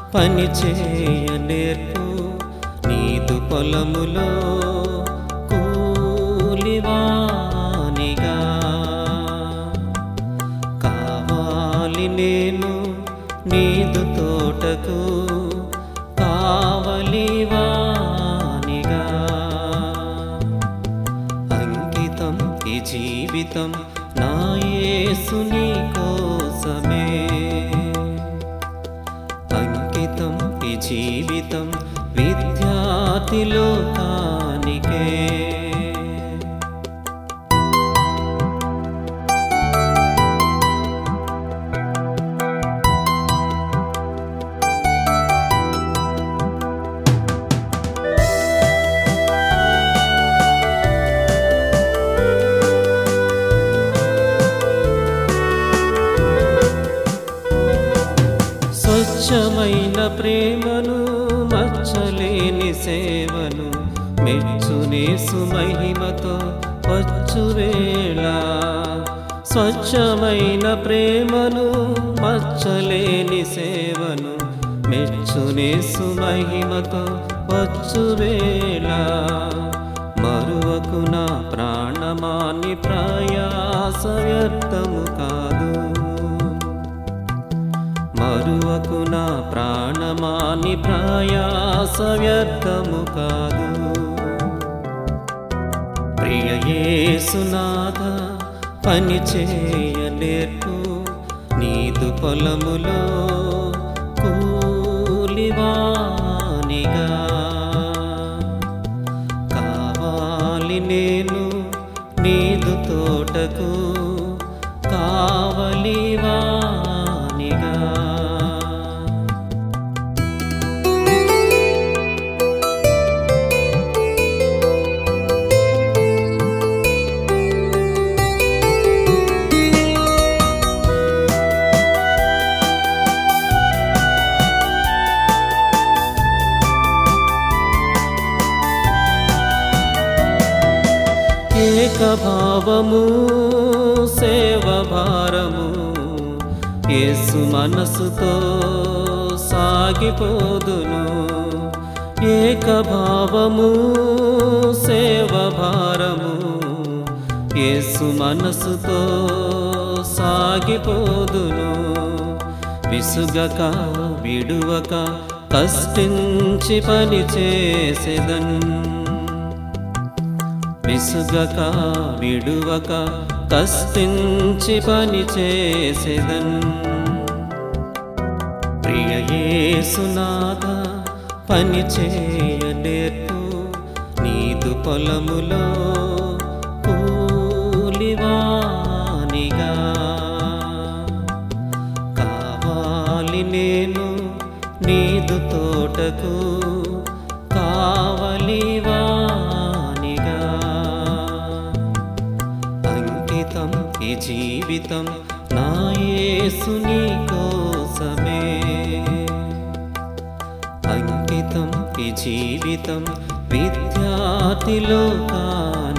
పని చేయ నేర్పు నీదు పొలములో కూలివానిగా కావాలి నేను నీదు తోటకు కావలివానిగా అంకితం ఈ జీవితం నా యేసుని కోసమే అంకితం ఈ జీవితం విద్యార్థి లోకానికే స్వచ్ఛమైన ప్రేమను మచ్చలేని సేవను మెచ్చునేసు మహిమతో వచ్చువేళ స్వచ్ఛమైన ప్రేమను మచ్చలేని సేవను మెచ్చునేసు మహిమతో వచ్చువేళ మరువకు నా ప్రాణమాని ప్రయాస వ్యర్థము కాదు మరువకు నా ప్రాణమాని ప్రయాస వ్యర్థము కాదు ప్రియ యేసునాథ పని చేయ నేర్పు నీదు పొలములో కూలివానిగా కావాలి నేను నీదు తోటకు కావలివానిగా ఏకభావము సేవ భారము యేసు మనసుతో సాగిపోదును ఏకభావము సేవ భారము యేసు మనసుతో సాగిపోదును విసుగక విడువక కష్టించి పని చేసేదన్ విసుగక విడువక కష్టించి పని చేసేదన్ ప్రియ యేసునాథ పని చేయ నేర్పు నీదు పొలములో కూలివానిగా కావాలి నేను నీదు తోటకు కావలివానిగా అంకితం ఈ జీవితం నా యేసుని కోసమే అంకితం ఈ జీవితం విద్యార్థి లోకానికే